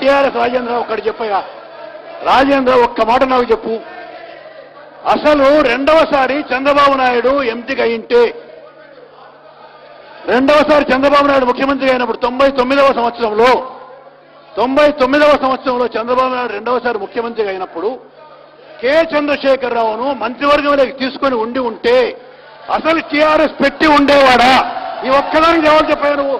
TRS Rajendra ఒక్కటి చెప్పయ్యా రాజేంద్ర ఒక్క మాట నాకు చెప్పు అసలు రెండవసారి చంద్రబాబు నాయుడు ఎంపీగా అయింటే రెండవసారి చంద్రబాబు నాయుడు ముఖ్యమంత్రి అయినప్పుడు తొంభై తొమ్మిదవ సంవత్సరంలో తొంభై తొమ్మిదవ సంవత్సరంలో చంద్రబాబు నాయుడు రెండవసారి ముఖ్యమంత్రి అయినప్పుడు కె చంద్రశేఖరరావును మంత్రివర్గంలోకి తీసుకొని ఉండి ఉంటే అసలు టీఆర్ఎస్ పెట్టి ఉండేవాడా ఈ ఒక్కదానికి జవాబు చెప్పావు నువ్వు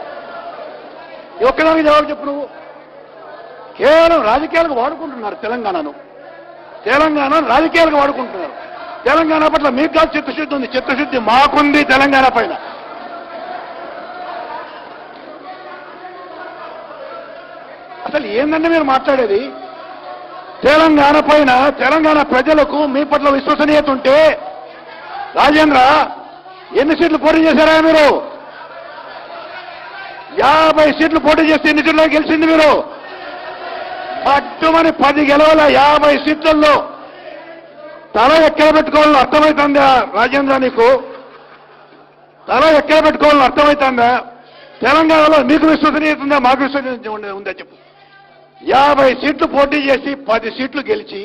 ఈ ఒక్కదానికి జవాబు చెప్పు నువ్వు కేవలం రాజకీయాలకు వాడుకుంటున్నారు తెలంగాణను తెలంగాణ రాజకీయాలకు వాడుకుంటున్నారు తెలంగాణ పట్ల మీకు కాదు చిత్తశుద్ధి ఉంది చిత్తశుద్ధి మాకుంది తెలంగాణ పైన అసలు ఏందండి మీరు మాట్లాడేది తెలంగాణ పైన తెలంగాణ ప్రజలకు మీ పట్ల విశ్వసనీయత ఉంటే రాజేంద్ర ఎన్ని సీట్లు పోటీ చేశారా మీరు యాభై సీట్లు పోటీ చేస్తే ఎన్ని సీట్లో గెలిచింది మీరు పట్టుమని పది గెలవల యాభై సీట్లలో తల ఎక్కడ పెట్టుకోవాలని అర్థమవుతుందా రాజేంద్ర నీకు తల ఎక్కడ పెట్టుకోవాలని అర్థమవుతుందా తెలంగాణలో మీకు విశ్వసనీయత ఉందా మాకు విశ్వసనీయత ఉందా- ఉందా చెప్పు యాభై సీట్లు పోటీ చేసి పది సీట్లు గెలిచి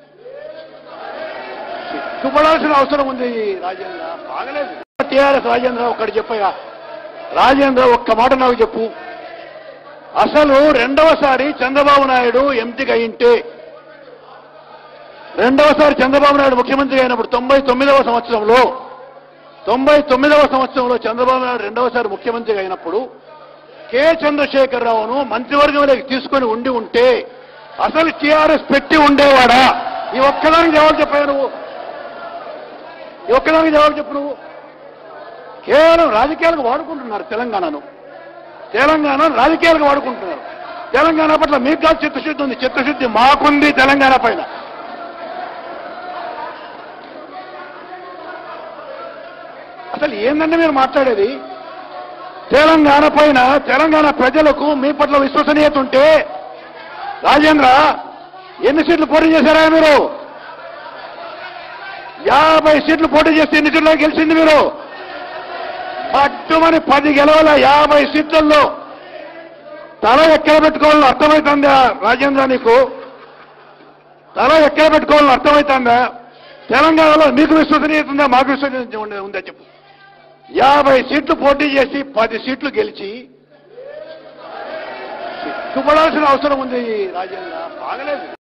సిగ్గుపడాల్సిన అవసరం ఉంది రాజేంద్ర బాగలేదు టీఆర్ఎస్ రాజేంద్ర ఒక్కటి చెప్పయ్యా రాజేంద్ర ఒక్క మాట నాకు చెప్పు అసలు రెండవసారి చంద్రబాబు నాయుడు ఎంపీగా అయింటే రెండవసారి చంద్రబాబు నాయుడు ముఖ్యమంత్రి అయినప్పుడు తొంభై తొమ్మిదవ సంవత్సరంలో తొంభై తొమ్మిదవ సంవత్సరంలో చంద్రబాబు నాయుడు రెండవసారి ముఖ్యమంత్రి అయినప్పుడు కె చంద్రశేఖరరావును మంత్రివర్గంలోకి తీసుకొని ఉండి ఉంటే అసలు టీఆర్ఎస్ పెట్టి ఉండేవాడా ఈ ఒక్కదానికి జవాబు చెప్పావు నువ్వు ఈ ఒక్కదానికి జవాబు చెప్పు నువ్వు కేవలం రాజకీయాలకు వాడుకుంటున్నారు తెలంగాణను తెలంగాణ రాజకీయాలకు వాడుకుంటున్నారు తెలంగాణ పట్ల మీకు కాదు చిత్తశుద్ధి ఉంది చిత్తశుద్ధి మాకుంది తెలంగాణ పైన అసలు ఏందండి మీరు మాట్లాడేది తెలంగాణ పైన తెలంగాణ ప్రజలకు మీ పట్ల విశ్వసనీయత ఉంటే రాజేంద్ర ఎన్ని సీట్లు పోటీ చేశారా మీరు యాభై సీట్లు పోటీ చేస్తే ఎన్ని సీట్లో గెలిచింది మీరు పట్టుమని పది గెలవల యాభై సీట్లలో తల ఎక్కడ పెట్టుకోవాలని అర్థమవుతుందా రాజేంద్ర నీకు తల ఎక్కడ పెట్టుకోవాలని అర్థమవుతుందా తెలంగాణలో మీకు విశ్వసనీయత ఉందా మాకు విశ్వసనీయత ఉందా- ఉందా చెప్పు యాభై సీట్లు పోటీ చేసి పది సీట్లు గెలిచి సిగ్గుపడాల్సిన అవసరం ఉంది రాజేంద్ర బాగలేదు